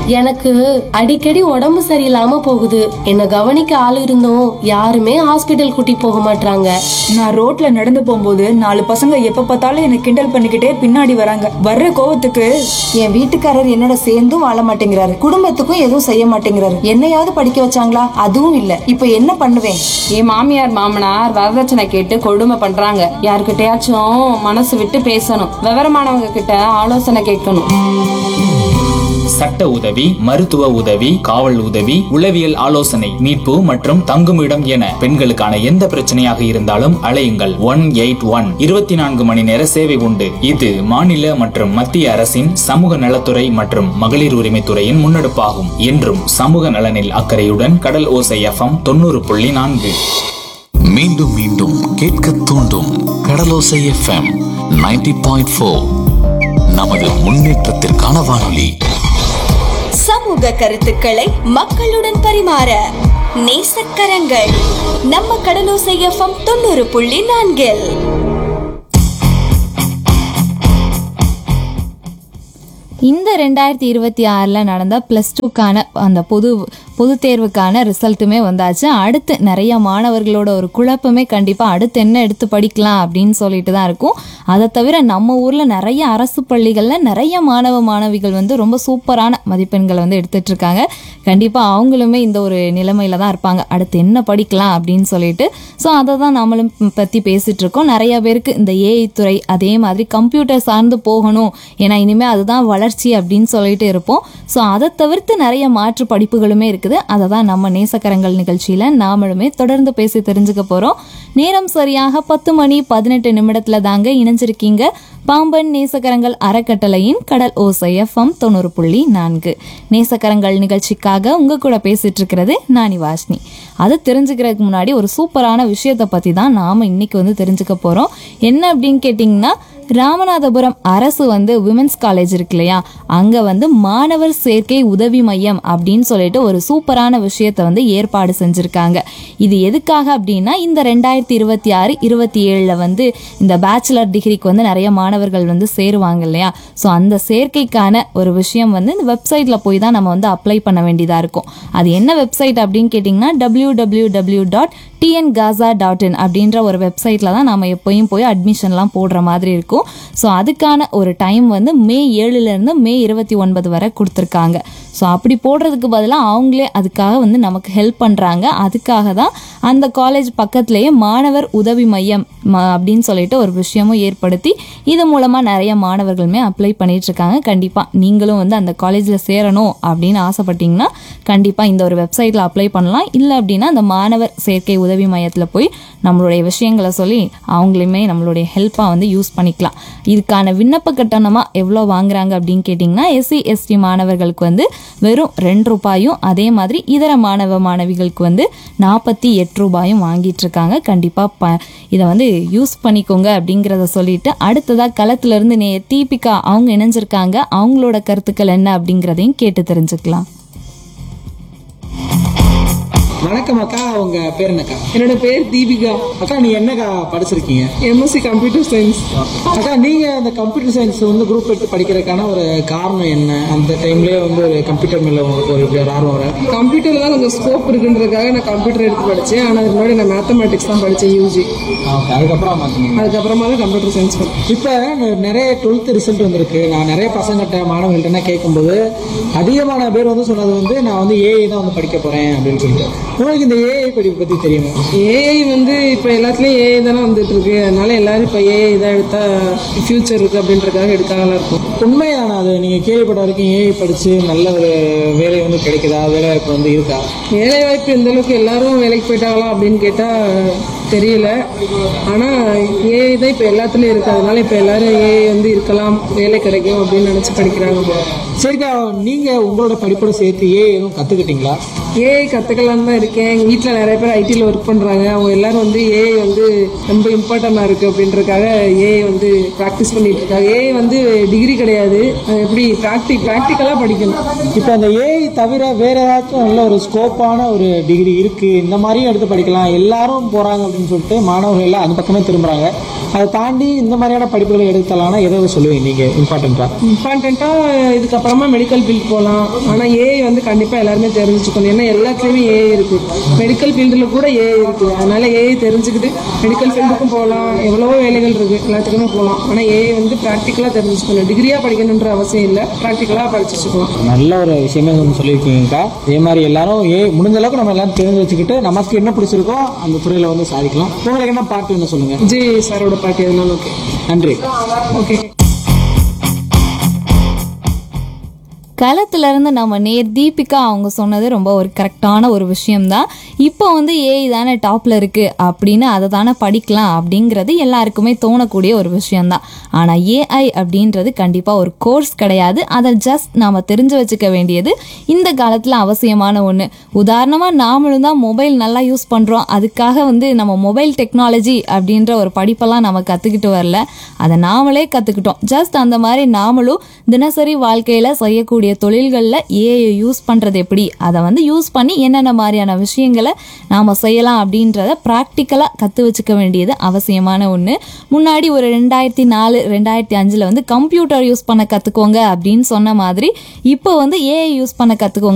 எனக்கு அடிக்கடி உடம்பு சரியில்லாம போகுது என்ன கவனிக்க ஆள் இருந்தும் யாருமே ஹாஸ்பிட்டல் கூட்டி போக மாட்டாங்க நான் ரோட்ல நடந்து போகும்போது நாலு பசங்க எப்ப பார்த்தாலும் என்ன கிண்டல் பண்ணிக்கிட்டே பின்னாடி வராங்க வர்ற கோவத்துக்கு என் வீட்டுக்காரர் என்னோட சேர்ந்தும் வாழ மாட்டேங்கிறாரு குடும்பத்துக்கும் எதுவும் செய்ய மாட்டேங்கிறாரு என்னையாவது படிக்க வச்சாங்களா அதுவும் இல்ல இப்ப என்ன பண்ணுவேன் என் மாமியார் மாமனார் வரதட்சணை கேட்டு கொடுமை பண்றாங்க யார்கிட்டயாச்சும் மனசு விட்டு பேசணும் விவரமானவங்க கிட்ட ஆலோசனை கேட்கணும் சட்ட உதவி மருத்துவ உதவி காவல் உதவி உளவியல் ஆலோசனை மீட்பு மற்றும் தங்குமிடம் என பெண்களுக்கான எந்த பிரச்சனையாக இருந்தாலும் அலையுங்கள் ஒன் எயிட் ஒன் இருபத்தி நான்கு மணி நேர சேவை உண்டு இது மாநில மற்றும் மத்திய அரசின் சமூக நலத்துறை மற்றும் மகளிர் உரிமைத்துறையின் முன்னெடுப்பாகும் என்றும் சமூக நலனில் அக்கறையுடன் கடல் ஓசை எஃப்எம் தொண்ணூறு புள்ளி நான்கு மீண்டும் மீண்டும் கேட்க தூண்டும் கடலோசை எஃப்எம் 90.4 பாயிண்ட் ஃபோர் நமது முன்னேற்றத்திற்கான வானொலி சமூக கருத்துக்களை மக்களுடன் பரிமாற நேசக்கரங்கள் நம்ம கடலோசை எஃப்எம் தொண்ணூறு புள்ளி நான்கில் இந்த ரெண்டாயிரத்தி இருபத்தி ஆறில் நடந்த ப்ளஸ் டூக்கான அந்த பொது பொது தேர்வுக்கான ரிசல்ட்டுமே வந்தாச்சு அடுத்து நிறைய மாணவர்களோட ஒரு குழப்பமே கண்டிப்பாக அடுத்து என்ன எடுத்து படிக்கலாம் அப்படின்னு சொல்லிட்டு தான் இருக்கும் அதை தவிர நம்ம ஊரில் நிறைய அரசு பள்ளிகளில் நிறைய மாணவ மாணவிகள் வந்து ரொம்ப சூப்பரான மதிப்பெண்களை வந்து எடுத்துட்டு இருக்காங்க கண்டிப்பாக அவங்களுமே இந்த ஒரு நிலைமையில தான் இருப்பாங்க அடுத்து என்ன படிக்கலாம் அப்படின்னு சொல்லிட்டு ஸோ அதை தான் நம்மளும் பற்றி பேசிட்டு இருக்கோம் நிறைய பேருக்கு இந்த ஏஐ துறை அதே மாதிரி கம்ப்யூட்டர் சார்ந்து போகணும் ஏன்னா இனிமேல் அதுதான் வளர்ச்சி அப்படின்னு சொல்லிட்டு இருப்போம் ஸோ அதை தவிர்த்து நிறைய மாற்று படிப்புகளுமே இருக்குது அதை தான் நம்ம நேசக்கரங்கள் நிகழ்ச்சியில் நாமளுமே தொடர்ந்து பேசி தெரிஞ்சுக்க போகிறோம் நேரம் சரியாக பத்து மணி பதினெட்டு நிமிடத்தில் தாங்க இணைஞ்சிருக்கீங்க பாம்பன் நேசக்கரங்கள் அறக்கட்டளையின் கடல் ஓசை எஃப்எம் தொண்ணூறு புள்ளி நான்கு நேசக்கரங்கள் நிகழ்ச்சிக்காக உங்க கூட பேசிட்டு இருக்கிறது நானி வாஷ்னி அதை தெரிஞ்சுக்கிறதுக்கு முன்னாடி ஒரு சூப்பரான விஷயத்தை பற்றி தான் நாம் இன்னைக்கு வந்து தெரிஞ்சுக்க போகிறோம் என்ன அப்படின்னு கேட்டிங்கன்னா ராமநாதபுரம் அரசு வந்து விமென்ஸ் காலேஜ் இருக்கு இல்லையா அங்கே வந்து மாணவர் சேர்க்கை உதவி மையம் அப்படின்னு சொல்லிட்டு ஒரு சூப்பரான விஷயத்தை வந்து ஏற்பாடு செஞ்சுருக்காங்க இது எதுக்காக அப்படின்னா இந்த ரெண்டாயிரத்தி இருபத்தி ஆறு இருபத்தி ஏழில் வந்து இந்த பேச்சுலர் டிகிரிக்கு வந்து நிறைய மாணவர்கள் வந்து சேருவாங்க இல்லையா ஸோ அந்த சேர்க்கைக்கான ஒரு விஷயம் வந்து இந்த வெப்சைட்டில் போய் தான் நம்ம வந்து அப்ளை பண்ண வேண்டியதாக இருக்கும் அது என்ன வெப்சைட் அப்படின்னு கேட்டிங்கன்னா W W W dot TN Kasa dot in அப்படின்ற ஒரு வெப்சைட்டில் தான் நம்ம எப்போயும் போய் அட்மிஷன்லாம் போடுற மாதிரி இருக்கும் ஸோ அதுக்கான ஒரு டைம் வந்து மே ஏழுலேருந்து மே இருபத்தி ஒன்பது வரை கொடுத்துருக்காங்க ஸோ அப்படி போடுறதுக்கு பதிலாக அவங்களே அதுக்காக வந்து நமக்கு ஹெல்ப் பண்ணுறாங்க அதுக்காக தான் அந்த காலேஜ் பக்கத்துலேயே மாணவர் உதவி மையம் ம- அப்படின்னு சொல்லிட்டு ஒரு விஷயமும் ஏற்படுத்தி இது மூலமாக நிறைய மாணவர்களுமே அப்ளை பண்ணிட்டு இருக்காங்க கண்டிப்பாக நீங்களும் வந்து அந்த காலேஜில் சேரணும் அப்படின்னு ஆசைப்பட்டீங்கன்னா கண்டிப்பாக இந்த ஒரு வெப்சைட்டில் அப்ளை பண்ணலாம் இல்லை அப்படின்னா அந்த மாணவர் சேர்க்கை உதவி மையத்தில் போய் நம்மளுடைய விஷயங்களை சொல்லி அவங்களையுமே நம்மளுடைய ஹெல்ப்பாக வந்து யூஸ் பண்ணிக்கலாம் இதுக்கான விண்ணப்ப கட்டணமாக எவ்வளோ வாங்குறாங்க அப்படின்னு கேட்டிங்கன்னா எஸ்சி எஸ்டி மாணவர்களுக்கு வந்து வெறும் ரெண்டு ரூபாயும் அதே மாதிரி இதர மாணவ மாணவிகளுக்கு வந்து நாற்பத்தி எட்டு ரூபாயும் வாங்கிட்டு இருக்காங்க கண்டிப்பாக ப இதை வந்து யூஸ் பண்ணிக்கோங்க அப்படிங்கிறத சொல்லிட்டு அடுத்ததாக களத்திலிருந்து நே தீபிகா அவங்க இணைஞ்சிருக்காங்க அவங்களோட கருத்துக்கள் என்ன அப்படிங்கிறதையும் கேட்டு தெரிஞ்சுக்கலாம் வணக்கம் அக்கா உங்க பேர் என்னக்கா என்னோட பேர் தீபிகா அக்கா நீ என்னக்கா படிச்சிருக்கீங்க எம்எஸ்சி கம்ப்யூட்டர் சயின்ஸ் அக்கா நீங்க அந்த கம்ப்யூட்டர் சயின்ஸ் வந்து குரூப் எடுத்து படிக்கிறதுக்கான ஒரு காரணம் என்ன அந்த டைம்லயே வந்து ஒரு கம்ப்யூட்டர் மேல உங்களுக்கு ஒரு இப்படி ஒரு ஆர்வம் வர கம்ப்யூட்டர்ல தான் கொஞ்சம் ஸ்கோப் இருக்குன்றதுக்காக நான் கம்ப்யூட்டர் எடுத்து படிச்சேன் ஆனா அதுக்கு முன்னாடி நான் மேத்தமேட்டிக்ஸ் தான் படிச்சேன் யூஜி ஓகே அதுக்கப்புறம் மாத்தீங்க அதுக்கப்புறமா தான் கம்ப்யூட்டர் சயின்ஸ் படிச்சேன் இப்ப நிறைய டுவெல்த் ரிசல்ட் வந்திருக்கு நான் நிறைய பசங்கள்கிட்ட மாணவர்கள்ட்ட கேட்கும்போது அதிகமான பேர் வந்து சொன்னது வந்து நான் வந்து ஏஐ தான் வந்து படிக்க போறேன் அப்படின்னு சொல்லிட்டு உங்களுக்கு இந்த ஏஐ படிப்பு பத்தி தெரியுமா ஏஐ வந்து இப்போ எல்லாத்துலயும் ஏஐ தானே வந்துட்டு இருக்கு அதனால எல்லாரும் இப்போ ஏஐ தான் எடுத்தா ஃபியூச்சர் இருக்கு அப்படின்றதுக்காக எடுத்தாங்கலாம் இருக்கும் உண்மையான அது நீங்க கேள்விப்பட்ட வரைக்கும் ஏஐ படிச்சு நல்ல ஒரு வேலை வந்து கிடைக்குதா வேலை வாய்ப்பு வந்து இருக்கா வேலை வாய்ப்பு எந்த அளவுக்கு எல்லாரும் வேலைக்கு போயிட்டாங்களா அப்படின்னு கேட்டா தெரியல ஆனா ஏஐ தான் இப்போ எல்லாத்துலயும் இருக்கு அதனால இப்போ எல்லாரும் ஏஐ வந்து இருக்கலாம் வேலை கிடைக்கும் அப்படின்னு நினைச்சு படிக்கிறாங்க சரிக்கா நீங்க உங்களோட படிப்போட சேர்த்து ஏஐ எதுவும் கத்துக்கிட்டீங்களா ஏஐ கற்றுக்கலான்னு தான் இருக்கேன் எங்கள் வீட்டில் நிறைய பேர் ஐடியில் ஒர்க் பண்ணுறாங்க அவங்க எல்லாரும் வந்து ஏஐ வந்து ரொம்ப இம்பார்ட்டண்டாக இருக்குது அப்படின்றதுக்காக ஏஐ வந்து ப்ராக்டிஸ் ப்ராக்டிஸ் பண்ணிட்டு இருக்காங்க ஏஐ வந்து டிகிரி கிடையாது அது எப்படி ப்ராக்டி ப்ராக்டிக்கலாக படிக்கணும் இப்போ அந்த ஏஐ தவிர வேற ஏதாச்சும் நல்ல ஒரு ஸ்கோப்பான ஒரு டிகிரி இருக்கு இந்த மாதிரியும் எடுத்து படிக்கலாம் எல்லாரும் போறாங்க அப்படின்னு சொல்லிட்டு மாணவர்கள் எல்லாம் அந்த பக்கமே திரும்புறாங்க அதை தாண்டி இந்த மாதிரியான படிப்புகளை எடுத்தலாம்னா எதை எதை சொல்லுவீங்க நீங்க இம்பார்ட்டண்டா இம்பார்ட்டண்ட்டாக இதுக்கப்புறமா மெடிக்கல் ஃபீல்ட் போகலாம் ஆனால் ஏஐ வந்து கண்டிப்பாக எல்லாருமே தெரிஞ்சுக்கணும் ஏன்னா எல்லாத்துலேயுமே ஏஐ இருக்குது மெடிக்கல் ஃபீல்டில் கூட ஏஐ இருக்குது அதனால ஏஐ தெரிஞ்சுக்கிட்டு மெடிக்கல் ஃபீல்டுக்கும் போகலாம் எவ்வளவோ வேலைகள் இருக்குது எல்லாத்துக்குமே போகலாம் ஆனால் ஏஐ வந்து ப்ராக்டிக்கலாக தெரிஞ்சுக்கணும் டிகிரியாக படிக்கணுன்ற அவசியம் இல்லை ப்ராக்டிக்கலாக படிச்சுக்கலாம் நல்ல ஒரு விஷயமே ஒன்று சொல்லியிருக்கீங்கக்கா இதே மாதிரி எல்லாரும் ஏ முடிஞ்ச அளவுக்கு நம்ம எல்லாரும் தெரிஞ்சு வச்சுக்கிட்டு நமக்கு என்ன பிடிச்சிருக்கோ அந்த துறையில வந்து சாதிக்கலாம் உங்களுக்கு என்ன பாட்டு என்ன சொல்லுங்க விஜய் சாரோட பாட்டு எதுனாலும் ஓகே நன்றி ஓகே களத்துல இருந்து நம்ம நேர் தீபிகா அவங்க சொன்னது ரொம்ப ஒரு கரெக்டான ஒரு விஷயம்தான் இப்போ வந்து ஏஐ தானே டாப்ல இருக்கு அப்படின்னு அதை தானே படிக்கலாம் அப்படிங்கிறது எல்லாருக்குமே தோணக்கூடிய ஒரு விஷயம்தான் ஆனா ஏஐ அப்படின்றது கண்டிப்பா ஒரு கோர்ஸ் கிடையாது அதை ஜஸ்ட் நாம தெரிஞ்சு வச்சுக்க வேண்டியது இந்த காலத்துல அவசியமான ஒண்ணு உதாரணமா நாமளும் தான் மொபைல் நல்லா யூஸ் பண்றோம் அதுக்காக வந்து நம்ம மொபைல் டெக்னாலஜி அப்படின்ற ஒரு படிப்பெல்லாம் நம்ம கத்துக்கிட்டு வரல அதை நாமளே கத்துக்கிட்டோம் ஜஸ்ட் அந்த மாதிரி நாமளும் தினசரி வாழ்க்கையில செய்யக்கூடிய தொழில்களில் ஏஐ யூஸ் பண்றது எப்படி அதை வந்து யூஸ் பண்ணி என்னென்ன மாதிரியான விஷயங்களை நாம செய்யலாம் அப்படின்றத ப்ராக்டிக்கலா கத்து வச்சுக்க வேண்டியது அவசியமான ஒண்ணு முன்னாடி ஒரு ரெண்டாயிரத்தி நாலு ரெண்டாயிரத்தி அஞ்சுல வந்து கம்ப்யூட்டர் யூஸ் பண்ண கத்துக்கோங்க அப்படின்னு சொன்ன மாதிரி இப்போ வந்து ஏஐ யூஸ் பண்ண கத்துக்கோங்க